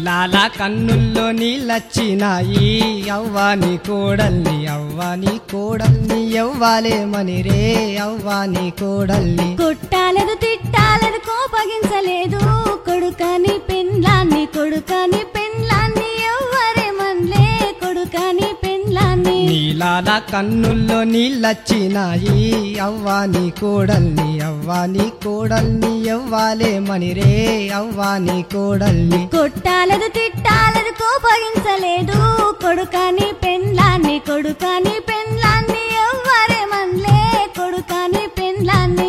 నీలాల కన్నుల్లో నీళ్ళచ్చినాయి అవ్వాని కోడల్ని అవ్వాని కోడల్ని ఎవ్వాలేమని రే అవ్వాని కోడల్ని కొట్టాలేదు తిట్టాలేదు కోపగించలేదు కొడుకని పెండ్లాన్ని కొడుకని పెండ్లాన్ని ఎవ్వరేమన్లే కొడుకని పెండ్లాన్ని నీలాల కన్నుల్లో నీళ్ళచ్చినాయి అవ్వాని కోడల్ని అవ్వాని కోడల్ని ఎవ్వాలేమని రే అవ్వాని కోడల్ని కొట్టాలేదు తిట్టాలేదు కోపగించలేదు కొడుకని పెండ్లాన్ని కొడుకని పెండ్లాన్ని ఎవ్వరేమన్లే కొడుకని పెండ్లాన్ని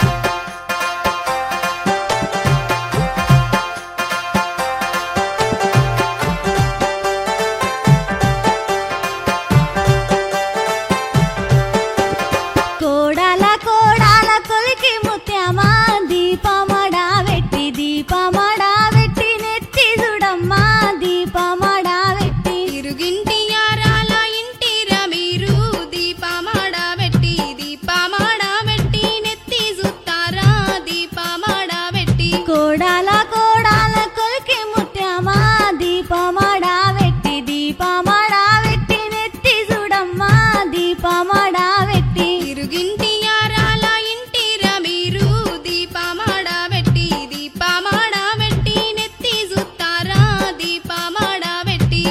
కోడాల కోడాల కొలికి ముత్యమా దీపమడా వెట్టి దీపమడా వెట్టి నెత్తి చూడమ్మా దీపమడా వెట్టి ఇరుగింటి యారాల ఇంటిరా మీరు దీపమాడ పెట్టి దీపమాడ పెట్టి నెత్తి సుత్తారా దీపమాడ పెట్టి కోడాల కోడాల కొలికి ముత్యమా దీపమడా వెట్టి దీపమడా వెట్టి నెత్తి చూడమ్మా దీపమడా వెట్టి ఇరుగింటి యారాల ఇంటిరా మీరు దీపమాడ పెట్టి దీపమాడ పెట్టి నెత్తి సుత్తారా దీపమాడ పెట్టి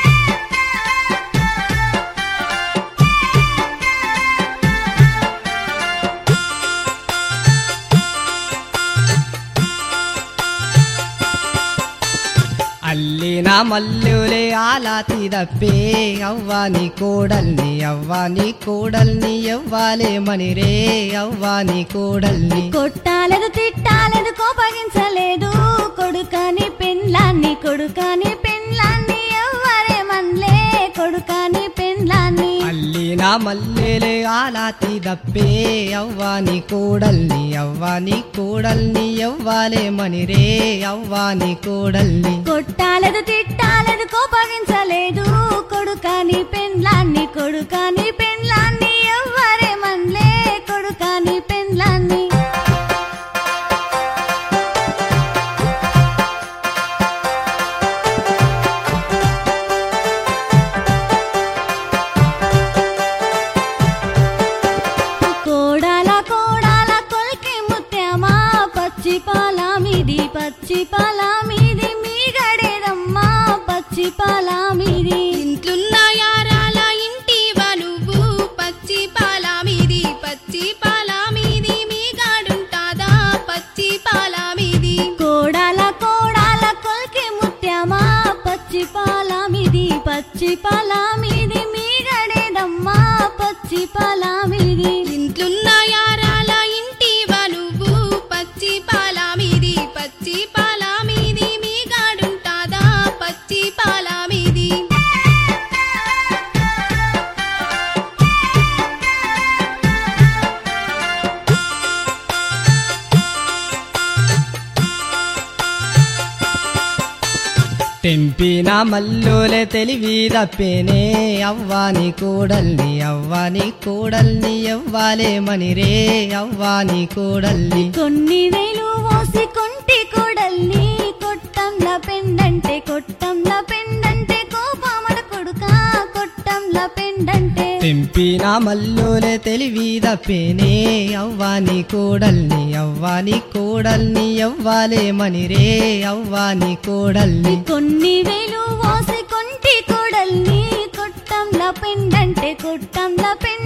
అల్లిన మల్లులే ఆలాతి దప్పే అవ్వాని కోడల్ని అవ్వాని కోడల్ని ఎవ్వాలేమని రే అవ్వాని కోడల్ని కొట్టాలేదు తిట్టాలేదు కోపగించలేదు కొడుకని పెండ్లాన్ని కొడుకని పెండ్లాన్ని ఎవ్వరేమన్లే కొడుకని పెండ్లాన్ని అల్లిన మల్లెలే ఆలాతి దప్పే అవ్వాని కోడల్ని అవ్వాని కోడల్ని ఎవ్వాలేమని రే అవ్వాని కోడల్ని కొట్టాలేదు తిట్టాలేదు కోపగించలేదు కొడుకని పెండ్లాన్ని కొడుకని పెండ్లాన్ని ఎవ్వరేమన్లే కొడుకని పెండ్లాన్ని కోడాల కోడాల కొలికి ముత్యమా పచ్చి పాల మీది పచ్చి పాల మీది మీ గడేదమ్మా పచ్చి పాల మీది ఇంట్లున్న యారాల ఇంటివా నువ్వు పచ్చి పాల మీది పచ్చి పాల మీది మీ గాడుంటాదా పచ్చి పాల మీది కోడాల కోడాల కొలికి ముత్యమా పచ్చి పాల మీది పచ్చి పాల మీది మీ గడేదమ్మా పచ్చి పాల మీది ఇంట్లున్న యారాల ఇంటివా నువ్వు పచ్చి పాల మీది పచ్చి పాల మీది మీ గాడుంటాదా పచ్చి పాల మీది తెంపిన మల్లులే తెలివి దప్పేనే అవ్వాని కోడల్ని అవ్వాని కోడల్ని ఎవ్వాలేమని రే అవ్వాని కోడల్ని కొన్ని వేలు మోసి కొంటి కొడల్ని కొట్టంల పెండంటే కొట్టంల పెండంటే కోపమడ కొడుక కొట్టంల పెండంటే తెంపిన మల్లులే తెలివి దప్పేనే అవ్వాని కోడల్ని అవ్వాని కోడల్ని ఎవ్వాలేమని రే అవ్వాని కోడల్ని కొన్ని వేలు మోసి కొంటి కొడల్ని కొట్టంల పెండంటే కొట్టంల పెండంటే